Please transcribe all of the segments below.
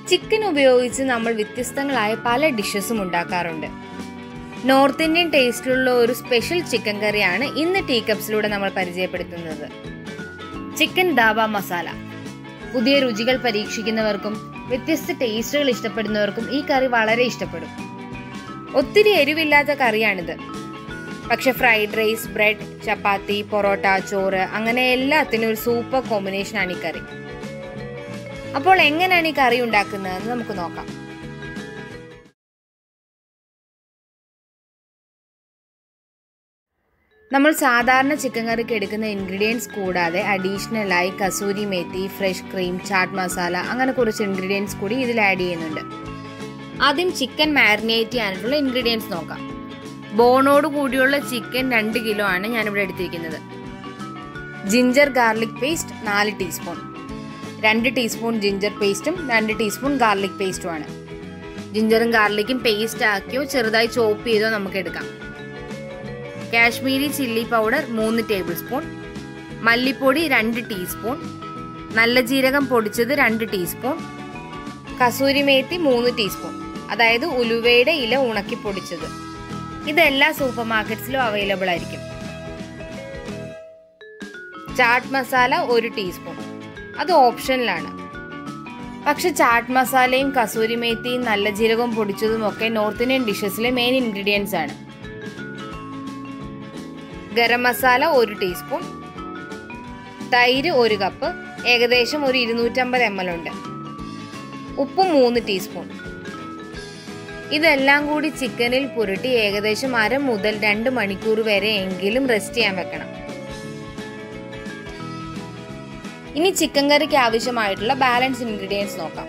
chicken ഉപയോഗിച്ച് നമ്മൾ വ്യത്യസ്തങ്ങളായ പല ഡിഷസും ഉണ്ടാക്കാറുണ്ട് നോർത്ത് ഇന്ത്യൻ ടേസ്റ്റിലുള്ള ഒരു സ്പെഷ്യൽ ചിക്കൻ കറിയാണ് ഇന്ന് ടീ കപ്സിലൂടെ നമ്മൾ പരിചയപ്പെടുത്തുന്നത് ചിക്കൻ ദാബ മസാല പുതിയ രുചികൾ പരീക്ഷിക്കുന്നവർക്കും വ്യത്യസ്ത ടേസ്റ്റുകൾ ഇഷ്ടപ്പെടുന്നവർക്കും ഈ കറി വളരെ ഇഷ്ടപ്പെടും ഒത്തിരി എരിവില്ലാത്ത കറിയാണിത് പക്ഷെ fried rice bread chapati parotta ചോറ് അങ്ങനെ എല്ലാത്തിനും ഒരു സൂപ്പർ കോമ്പിനേഷനാണ് ഈ കറി അപ്പോൾ എങ്ങനെയാണ് ഈ കറി ഉണ്ടാക്കുന്നതെന്ന് നമുക്ക് നോക്കാം നമ്മൾ സാധാരണ ചിക്കൻ കറിക്ക് എടുക്കുന്ന ഇൻഗ്രീഡിയൻസ് കൂടാതെ അഡീഷണലായി കസൂരി മേത്തി ഫ്രഷ് ക്രീം ചാട്ട് മസാല അങ്ങനെ കുറച്ച് ഇൻഗ്രീഡിയൻസ് കൂടി ഇതിൽ ആഡ് ചെയ്യുന്നുണ്ട് ആദ്യം ചിക്കൻ മാരിനേറ്റ് ചെയ്യാനായിട്ടുള്ള ഇൻഗ്രീഡിയൻസ് നോക്കാം ബോണോട് കൂടിയുള്ള ചിക്കൻ രണ്ട് കിലോ ആണ് ഞാനിവിടെ എടുത്തിരിക്കുന്നത് ജിഞ്ചർ ഗാർലിക് പേസ്റ്റ് നാല് ടീസ്പൂൺ രണ്ട് ടീസ്പൂൺ ജിഞ്ചർ പേസ്റ്റും രണ്ട് ടീസ്പൂൺ ഗാർലിക് പേസ്റ്റുമാണ് ജിഞ്ചറും ഗാർലിക്കും പേസ്റ്റ് ആക്കിയോ ചെറുതായി ചോപ്പ് ചെയ്തോ നമുക്ക് എടുക്കാം കാശ്മീരി ചില്ലി പൗഡർ മൂന്ന് ടേബിൾ സ്പൂൺ മല്ലിപ്പൊടി രണ്ട് ടീസ്പൂൺ നല്ല ജീരകം പൊടിച്ചത് രണ്ട് ടീസ്പൂൺ കസൂരി മേത്തി മൂന്ന് ടീസ്പൂൺ അതായത് ഉലുവയുടെ ഇല ഉണക്കി പൊടിച്ചത് ഇതെല്ലാ സൂപ്പർ മാർക്കറ്റ്സിലും അവൈലബിൾ ആയിരിക്കും ചാട്ട് മസാല ഒരു ടീസ്പൂൺ അത് ഓപ്ഷനിലാണ് പക്ഷെ ചാട്ട് മസാലയും കസൂരി മേത്തിയും നല്ല ജീരകവും പൊടിച്ചതും ഒക്കെ നോർത്ത് ഇന്ത്യൻ ഡിഷസിലെ മെയിൻ ഇൻഗ്രീഡിയൻസ് ആണ് ഗരം മസാല ഒരു ടീസ്പൂൺ തൈര് ഒരു കപ്പ് ഏകദേശം ഒരു ഇരുന്നൂറ്റമ്പത് എം എൽ ഉണ്ട് ഉപ്പ് മൂന്ന് ടീസ്പൂൺ ഇതെല്ലാം കൂടി ചിക്കനിൽ പുരട്ടി ഏകദേശം അര മുതൽ രണ്ട് മണിക്കൂർ വരെ എങ്കിലും റെസ്റ്റ് ചെയ്യാൻ വെക്കണം ഇനി ചിക്കൻ കറിക്ക് ആവശ്യമായിട്ടുള്ള ബാലൻസ് ഇൻഗ്രീഡിയൻസ് നോക്കാം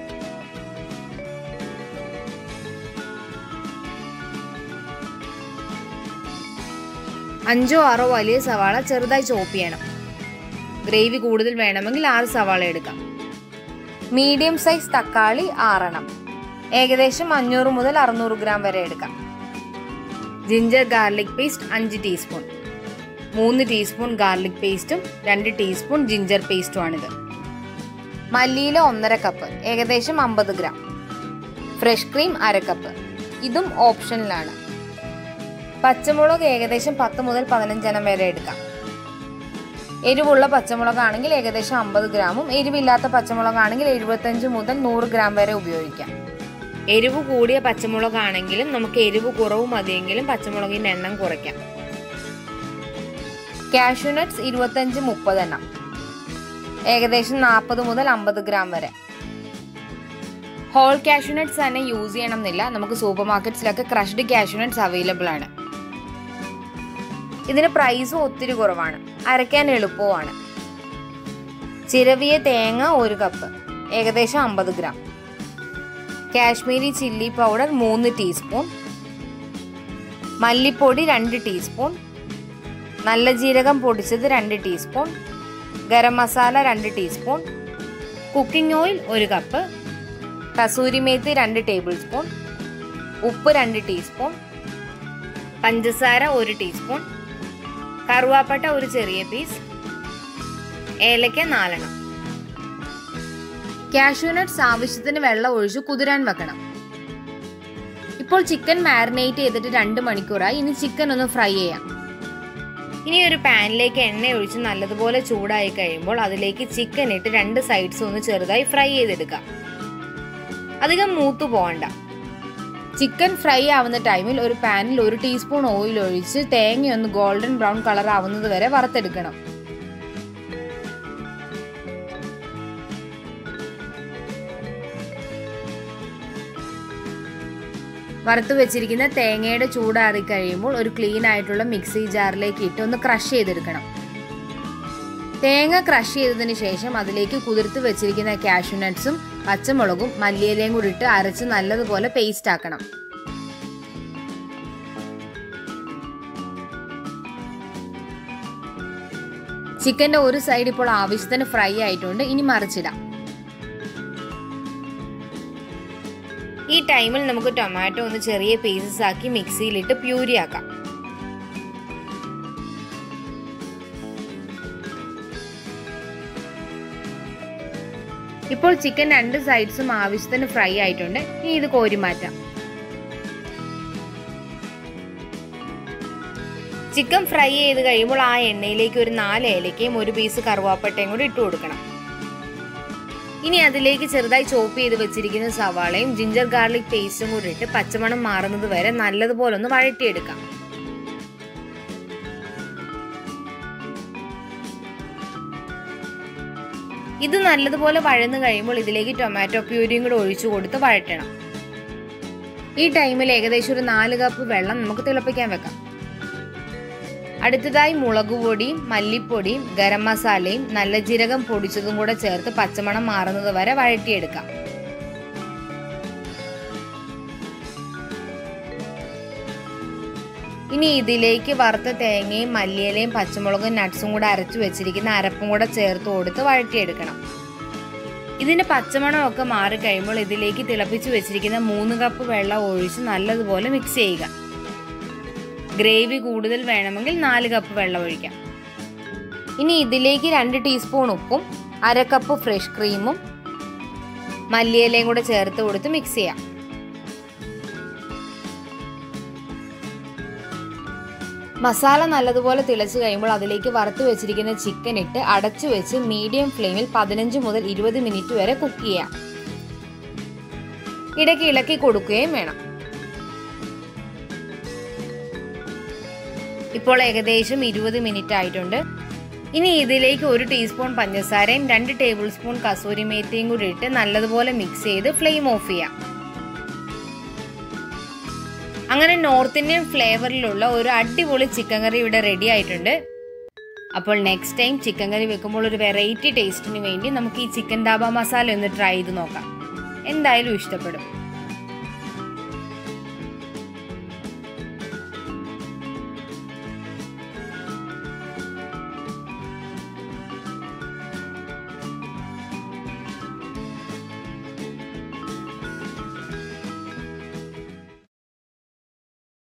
അഞ്ചോ ആറോ വലിയ സവാള ചെറുതായി ചോപ്പ് ചെയ്യണം ഗ്രേവി കൂടുതൽ വേണമെങ്കിൽ ആറ് സവാള എടുക്കാം മീഡിയം സൈസ് തക്കാളി ആറെണ്ണം ഏകദേശം അഞ്ഞൂറ് മുതൽ അറുന്നൂറ് ഗ്രാം വരെ എടുക്കാം ജിഞ്ചർ ഗാർലിക് പേസ്റ്റ് അഞ്ച് ടീസ്പൂൺ മൂന്ന് ടീസ്പൂൺ ഗാർലിക് പേസ്റ്റും രണ്ട് ടീസ്പൂൺ ജിഞ്ചർ പേസ്റ്റുമാണിത് മല്ലിയില ഒന്നര കപ്പ് ഏകദേശം അമ്പത് ഗ്രാം ഫ്രഷ് ക്രീം അര കപ്പ് ഇതും ഓപ്ഷനിലാണ് പച്ചമുളക് ഏകദേശം പത്ത് മുതൽ പതിനഞ്ചെണ്ണം വരെ എടുക്കാം എരിവുള്ള പച്ചമുളകാണെങ്കിൽ ഏകദേശം അമ്പത് ഗ്രാമും എരിവില്ലാത്ത പച്ചമുളകാണെങ്കിൽ എഴുപത്തഞ്ച് മുതൽ നൂറ് ഗ്രാം വരെ ഉപയോഗിക്കാം എരിവ് കൂടിയ പച്ചമുളകാണെങ്കിലും നമുക്ക് എരിവ് കുറവ് മതിയെങ്കിലും പച്ചമുളകിൻ്റെ എണ്ണം കുറയ്ക്കാം കാഷ്യൂ നട്ട്സ് ഇരുപത്തഞ്ച് മുപ്പതെണ്ണം ഏകദേശം നാൽപ്പത് മുതൽ അമ്പത് ഗ്രാം വരെ ഹോൾ കാഷ്യൂ നട്ട്സ് തന്നെ യൂസ് ചെയ്യണം എന്നില്ല നമുക്ക് സൂപ്പർ മാർക്കറ്റ്സിലൊക്കെ ക്രഷ്ഡ് കാഷ്യൂ നട്ട്സ് അവൈലബിൾ ആണ് ഇതിന് പ്രൈസും ഒത്തിരി കുറവാണ് അരയ്ക്കാൻ എളുപ്പവുമാണ് ചിരവിയ തേങ്ങ ഒരു കപ്പ് ഏകദേശം അമ്പത് ഗ്രാം കാശ്മീരി ചില്ലി പൗഡർ മൂന്ന് ടീസ്പൂൺ മല്ലിപ്പൊടി രണ്ട് ടീസ്പൂൺ നല്ല ജീരകം പൊടിച്ചത് രണ്ട് ടീസ്പൂൺ ഗരം മസാല രണ്ട് ടീസ്പൂൺ കുക്കിംഗ് ഓയിൽ ഒരു കപ്പ് കസൂരി മേത്തി രണ്ട് ടേബിൾ സ്പൂൺ ഉപ്പ് രണ്ട് ടീസ്പൂൺ പഞ്ചസാര ഒരു ടീസ്പൂൺ കറുവാപ്പട്ട ഒരു ചെറിയ പീസ് ഏലക്ക നാലെണ്ണം കാഷ്യൂ നട്ട്സ് ആവശ്യത്തിന് വെള്ളം ഒഴിച്ച് കുതിരാൻ വെക്കണം ഇപ്പോൾ ചിക്കൻ മാരിനേറ്റ് ചെയ്തിട്ട് രണ്ട് മണിക്കൂറായി ഇനി ചിക്കൻ ഒന്ന് ഫ്രൈ ചെയ്യാം ഇനി ഒരു പാനിലേക്ക് എണ്ണ ഒഴിച്ച് നല്ലതുപോലെ ചൂടായി കഴിയുമ്പോൾ അതിലേക്ക് ചിക്കൻ ഇട്ട് രണ്ട് സൈഡ്സും ഒന്ന് ചെറുതായി ഫ്രൈ ചെയ്തെടുക്കാം അധികം മൂത്തു പോകണ്ട ചിക്കൻ ഫ്രൈ ആവുന്ന ടൈമിൽ ഒരു പാനിൽ ഒരു ടീസ്പൂൺ ഓയിൽ ഒഴിച്ച് തേങ്ങ ഒന്ന് ഗോൾഡൻ ബ്രൗൺ കളർ ആവുന്നത് വരെ വറുത്തെടുക്കണം വറുത്ത് വെച്ചിരിക്കുന്ന തേങ്ങയുടെ ചൂടാറി കഴിയുമ്പോൾ ഒരു ക്ലീൻ ആയിട്ടുള്ള മിക്സി ജാറിലേക്ക് ഇട്ട് ഒന്ന് ക്രഷ് ചെയ്തെടുക്കണം തേങ്ങ ക്രഷ് ചെയ്തതിന് ശേഷം അതിലേക്ക് കുതിർത്ത് വെച്ചിരിക്കുന്ന കാഷ്യൂ നട്ട്സും പച്ചമുളകും മല്ലിയിലയും കൂടി ഇട്ട് അരച്ച് നല്ലതുപോലെ പേസ്റ്റ് ആക്കണം ചിക്കന്റെ ഒരു സൈഡ് ഇപ്പോൾ ആവശ്യത്തിന് ഫ്രൈ ആയിട്ടുണ്ട് ഇനി മറിച്ചിടാം ഈ ടൈമിൽ നമുക്ക് ടൊമാറ്റോ ഒന്ന് ചെറിയ പീസസ് ആക്കി മിക്സിയിലിട്ട് പ്യൂരി ആക്കാം ഇപ്പോൾ ചിക്കൻ രണ്ട് സൈഡ്സും ആവശ്യത്തിന് ഫ്രൈ ആയിട്ടുണ്ട് ഇനി ഇത് കോരി മാറ്റാം ചിക്കൻ ഫ്രൈ ചെയ്ത് കഴിയുമ്പോൾ ആ എണ്ണയിലേക്ക് ഒരു നാല് ഏലക്കയും ഒരു പീസ് കറുവാപ്പട്ടയും കൂടി ഇട്ട് കൊടുക്കണം ഇനി അതിലേക്ക് ചെറുതായി ചോപ്പ് ചെയ്ത് വെച്ചിരിക്കുന്ന സവാളയും ജിഞ്ചർ ഗാർലിക് പേസ്റ്റും കൂടി ഇട്ട് പച്ചമണം മാറുന്നത് വരെ നല്ലതുപോലെ ഒന്ന് വഴറ്റിയെടുക്കാം ഇത് നല്ലതുപോലെ വഴന്നു കഴിയുമ്പോൾ ഇതിലേക്ക് ടൊമാറ്റോ പ്യൂരിയും കൂടെ ഒഴിച്ചു കൊടുത്ത് വഴറ്റണം ഈ ടൈമിൽ ഏകദേശം ഒരു നാല് കപ്പ് വെള്ളം നമുക്ക് തിളപ്പിക്കാൻ വെക്കാം അടുത്തതായി മുളക് പൊടിയും മല്ലിപ്പൊടിയും ഗരം മസാലയും നല്ല ജീരകം പൊടിച്ചതും കൂടെ ചേർത്ത് പച്ചമണം മാറുന്നത് വരെ വഴറ്റിയെടുക്കാം ഇനി ഇതിലേക്ക് വറുത്ത തേങ്ങയും മല്ലിയിലയും പച്ചമുളകും നട്ട്സും കൂടെ അരച്ചു വെച്ചിരിക്കുന്ന അരപ്പും കൂടെ ചേർത്ത് കൊടുത്ത് വഴറ്റിയെടുക്കണം ഇതിന്റെ പച്ചമണമൊക്കെ മാറിക്കഴിയുമ്പോൾ ഇതിലേക്ക് തിളപ്പിച്ച് വെച്ചിരിക്കുന്ന മൂന്ന് കപ്പ് വെള്ളം ഒഴിച്ച് നല്ലതുപോലെ മിക്സ് ചെയ്യുക ഗ്രേവി കൂടുതൽ വേണമെങ്കിൽ നാല് കപ്പ് വെള്ളം ഒഴിക്കാം ഇനി ഇതിലേക്ക് രണ്ട് ടീസ്പൂൺ ഉപ്പും അര കപ്പ് ഫ്രഷ് ക്രീമും മല്ലിയിലയും കൂടെ ചേർത്ത് കൊടുത്ത് മിക്സ് ചെയ്യാം മസാല നല്ലതുപോലെ തിളച്ച് കഴിയുമ്പോൾ അതിലേക്ക് വറുത്ത് വെച്ചിരിക്കുന്ന ചിക്കൻ ഇട്ട് അടച്ചു വെച്ച് മീഡിയം ഫ്ലെയിമിൽ പതിനഞ്ച് മുതൽ ഇരുപത് മിനിറ്റ് വരെ കുക്ക് ചെയ്യാം ഇടയ്ക്ക് ഇളക്കി കൊടുക്കുകയും വേണം ഇപ്പോൾ ഏകദേശം ഇരുപത് മിനിറ്റ് ആയിട്ടുണ്ട് ഇനി ഇതിലേക്ക് ഒരു ടീസ്പൂൺ പഞ്ചസാരയും രണ്ട് ടേബിൾ സ്പൂൺ കസൂരി മേത്തിയും കൂടി ഇട്ട് നല്ലതുപോലെ മിക്സ് ചെയ്ത് ഫ്ലെയിം ഓഫ് ചെയ്യാം അങ്ങനെ നോർത്ത് ഇന്ത്യൻ ഫ്ലേവറിലുള്ള ഒരു അടിപൊളി ചിക്കൻ കറി ഇവിടെ റെഡി ആയിട്ടുണ്ട് അപ്പോൾ നെക്സ്റ്റ് ടൈം ചിക്കൻ കറി വെക്കുമ്പോൾ ഒരു വെറൈറ്റി ടേസ്റ്റിന് വേണ്ടി നമുക്ക് ഈ ചിക്കൻ ഡാബ മസാല ഒന്ന് ട്രൈ ചെയ്ത് നോക്കാം എന്തായാലും ഇഷ്ടപ്പെടും